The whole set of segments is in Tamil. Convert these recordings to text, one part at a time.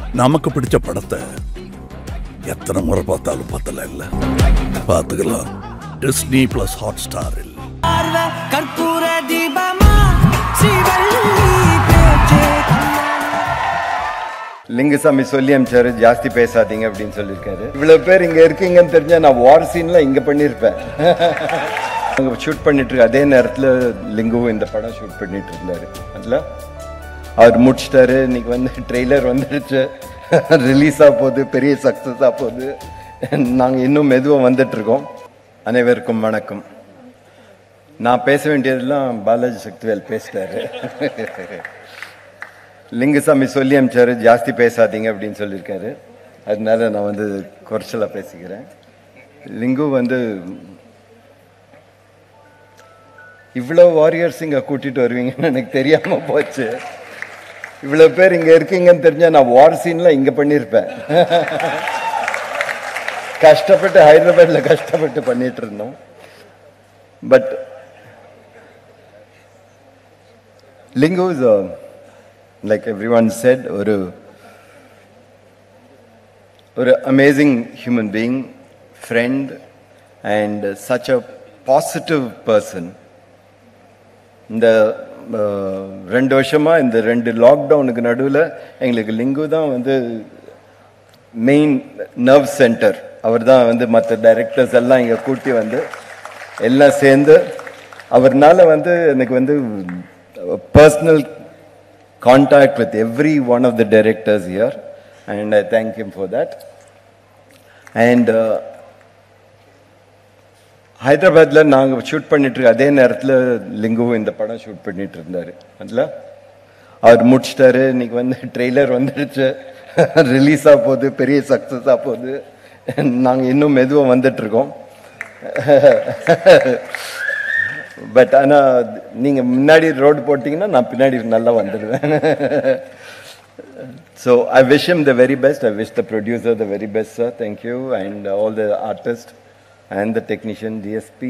நமக்கு பிடிச்ச படத்தை எத்தனை முறை பார்த்தாலும் பத்தல இல்ல பார்த்துக்கலாம் டிஸ்னி பிளஸ் ஹாட் ஸ்டாரில் பார்வை கற்பூர தீபமா ஸ்ரீவள்ளி பேச்சே லிங்குசாமி சொல்லி அமிச்சாரு ஜாஸ்தி பேசாதீங்க அப்படின்னு சொல்லியிருக்காரு இவ்வளவு பேர் இங்க இருக்கீங்கன்னு தெரிஞ்சா நான் வார் சீன்ல இங்க பண்ணியிருப்பேன் அங்க ஷூட் பண்ணிட்டு இருக்க அதே நேரத்துல லிங்குவும் இந்த படம் ஷூட் பண்ணிட்டு இருந்தாரு அதுல அவர் முடிச்சிட்டாரு இன்னைக்கு வந்து ட்ரெய்லர் வந்துடுச்சு ரிலீஸ் ஆக போகுது பெரிய சக்ஸஸ் ஆக போகுது நாங்கள் இன்னும் மெதுவாக வந்துட்டு இருக்கோம் அனைவருக்கும் வணக்கம் நான் பேச வேண்டியதெல்லாம் பாலாஜி சக்திவேல் பேசிட்டாரு லிங்குசாமி சொல்லி அமிச்சாரு ஜாஸ்தி பேசாதீங்க அப்படின்னு சொல்லியிருக்காரு அதனால நான் வந்து குறைச்சலாக பேசிக்கிறேன் லிங்கு வந்து இவ்வளோ வாரியர்ஸ் இங்கே கூட்டிட்டு வருவீங்கன்னு எனக்கு தெரியாமல் போச்சு இவ்வளோ பேர் இங்கே இருக்கீங்கன்னு தெரிஞ்சா நான் வார் சீன்லாம் இங்கே பண்ணியிருப்பேன் கஷ்டப்பட்டு ஹைதராபாத்தில் கஷ்டப்பட்டு பண்ணிட்டு இருந்தோம் but Lingu is like everyone said ஒரு ஒரு amazing human being friend and such a positive person இந்த அஹ், ரெண்டு வருஷமா இந்த ரெண்டு லாக்டவுனுக்கு நடுவில் எங்களுக்கு லிங்கு தான் வந்து மெயின் நர்வ் சென்டர் அவர் தான் வந்து மற்ற டைரக்டர்ஸ் எல்லாம் இங்கே கூட்டி வந்து எல்லாம் சேர்ந்து அவர்னால வந்து எனக்கு வந்து personal contact with everyone of the directors here and I thank him for that அண்ட் ஹைதராபாத்ல நாங்கள் ஷூட் பண்ணிட்டு இருக்க அதே நேரத்தில் லிங்குவும் இந்த படம் ஷூட் பண்ணிட்டு இருந்தாரு அதில் அவர் முடிச்சிட்டாரு இன்னைக்கு வந்து ட்ரெய்லர் வந்துடுச்சு ரிலீஸ் ஆக போகுது பெரிய சக்ஸஸ் ஆக போகுது நாங்கள் இன்னும் மெதுவாக வந்துட்டு இருக்கோம் பட் ஆனால் நீங்கள் முன்னாடி ரோடு போட்டிங்கன்னா நான் பின்னாடி நல்லா வந்துடுவேன் So I wish him the very best. I wish the producer the very best, sir. Thank you. And all the artists and the technician, DSP.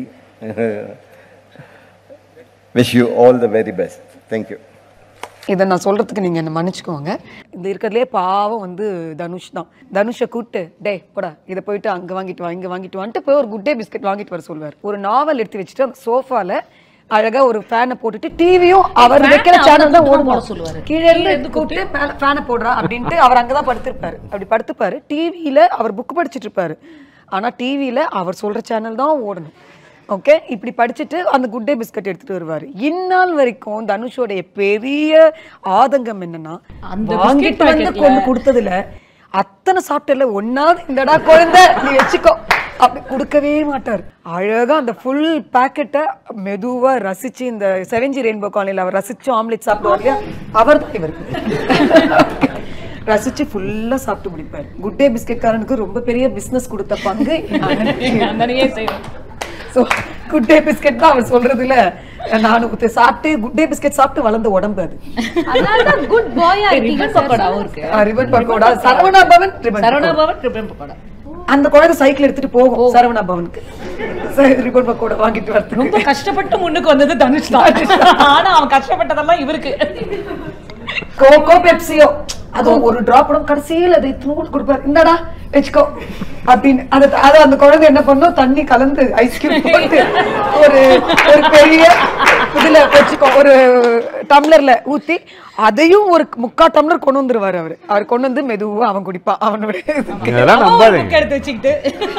wish you all the very best. Thank you. இதை நான் சொல்றதுக்கு நீங்க என்ன மன்னிச்சுக்கோங்க இந்த இருக்கிறதுலே பாவம் வந்து தனுஷ் தான் தனுஷை கூப்பிட்டு டே போடா இதை போயிட்டு அங்க வாங்கிட்டு வா இங்க வாங்கிட்டு வான்ட்டு போய் ஒரு குட் டே பிஸ்கட் வாங்கிட்டு வர சொல்லுவார் ஒரு நாவல் எடுத்து வச்சுட்டு அந்த சோஃபால அழகா ஒரு ஃபேனை போட்டுட்டு டிவியும் அவர் வைக்கிற சேனல் தான் ஓடும் போட சொல்லுவாரு கீழே இருந்து கூப்பிட்டு ஃபேனை போடுறா அப்படின்ட்டு அவர் அங்கதான் படுத்திருப்பாரு அப்படி படுத்துப்பாரு டிவியில அவர் புக் படிச்சிட்டு இருப்பாரு ஆனா டிவியில அவர் சொல்ற சேனல் தான் ஓடணும் ஓகே இப்படி படிச்சுட்டு அந்த குட் டே பிஸ்கட் எடுத்துட்டு வருவாரு இந்நாள் வரைக்கும் தனுஷோடைய பெரிய ஆதங்கம் என்னன்னா அந்த வாங்கிட்டு biscuit வந்து packetல- கொண்டு கொடுத்ததுல அத்தனை சாப்பிட்டல ஒன்னாவது இந்தடா குழந்தை நீ வச்சுக்கோ அப்படி கொடுக்கவே மாட்டார் அழகா அந்த ஃபுல் பேக்கெட்டை மெதுவா ரசிச்சு இந்த செவன்ஜி ரெயின்போ காலனியில் அவர் ரசிச்சு ஆம்லெட் சாப்பிடுவார் இல்லையா அவர் தான் இவர் ரசிச்சு ஃபுல்லா சாப்பிட்டு முடிப்பார் குட் டே பிஸ்கெட்காரனுக்கு ரொம்ப பெரிய பிசினஸ் கொடுத்த பங்கு அந்தனையே செய்வோம் ஸோ குட் டே பிஸ்கெட் தான் அவர் சொல்றதுல நானும் குத்து சாப்பிட்டு குட் டே பிஸ்கெட் சாப்பிட்டு வளர்ந்த உடம்பு அது அதனாலதான் குட் பாயா இருக்கீங்க பக்கோடா ஊருக்கு ribbon pakoda Saravana Bhavan ribbon Saravana pakoda. Bhavan ribbon pakoda அந்த குழந்தை சைக்கிள் எடுத்துட்டு போகும் சரவணா பவனுக்கு சரி, ரிப்பன் பக்கோடா வாங்கிட்டு வரதுக்கு ரொம்ப கஷ்டப்பட்டு முன்னுக்கு வந்தது தனுஷ் தான் ஆனா அவன் கஷ்டப்பட்டதெல்லாம் இவருக்கு கோகோ பெப்சியோ அதுவும் ஒரு டிராப் கூட கடைசியில் அதை இத்தனோடு கொடுப்பாரு இந்தடா வச்சுக்கோ அப்படின்னு அது அது அந்த குழந்தை என்ன பண்ணும் தண்ணி கலந்து ஐஸ் கியூப் போட்டு ஒரு ஒரு பெரிய இதுல வச்சுக்கோ ஒரு டம்ளர்ல ஊத்தி அதையும் ஒரு முக்கா டம்ளர் கொண்டு வந்துருவாரு அவரு அவர் கொண்டு வந்து மெதுவா அவன் குடிப்பான் அவனுடைய இதுக்கு. இதெல்லாம் அவன் ஒரு நம்பாதீங்க புக் எடுத்து வச்சுக்கிட்டு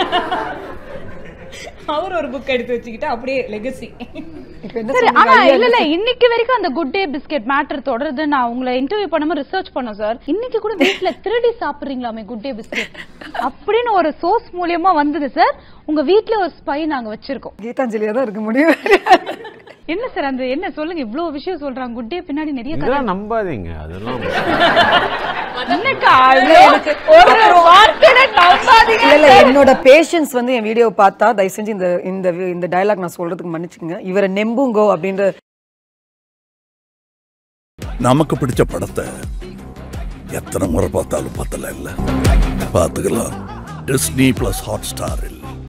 அவர் ஒரு புக் எடுத்து வச்சுக்கிட்டு அப்படியே லெகசி இப்ப என்ன சரி சொன்னீங்க? ஆனா ஐயா, இல்ல இல்ல இன்னைக்கு வரைக்கும் அந்த குட் டே பிஸ்கெட் மேட்டர் தொடருது நான் உங்களை இன்டர்வியூ பண்ணும்போது ரிசர்ச் பண்ணோம் சார் இன்னைக்கு கூட வீட்ல திருடி சாப்பிடுறீங்களாமே குட் டே பிஸ்கெட் அப்படின்னு ஒரு சோர்ஸ் மூலியமா வந்தது சார் உங்க வீட்ல ஒரு ஸ்பை நாங்க வச்சிருக்கோம் கீதாஞ்சலியா தான் இருக்க முடியும் என்ன சார் அந்த என்ன சொல்லுங்க இவ்வளவு விஷயம் சொல்றாங்க குட் டே பின்னாடி நிறைய கதை இதெல்லாம் நம்பாதீங்க அதெல்லாம் என்னக்கா அது எனக்கு ஒரு வார்த்தையில நம்பாதீங்க இல்ல இல்ல என்னோட பேஷன்ஸ் வந்து என் வீடியோ பார்த்தா தயவு செஞ்சு இந்த இந்த இந்த டயலாக் நான் சொல்றதுக்கு மன்னிச்சுங்க இவரை நெம்புங்கோ அப்படின்ற நமக்கு பிடிச்ச படத்தை எத்தனை முறை பார்த்தாலும் பத்தல இல்ல பார்த்துக்கலாம் டிஸ்னி பிளஸ் ஹாட் ஸ்டாரில்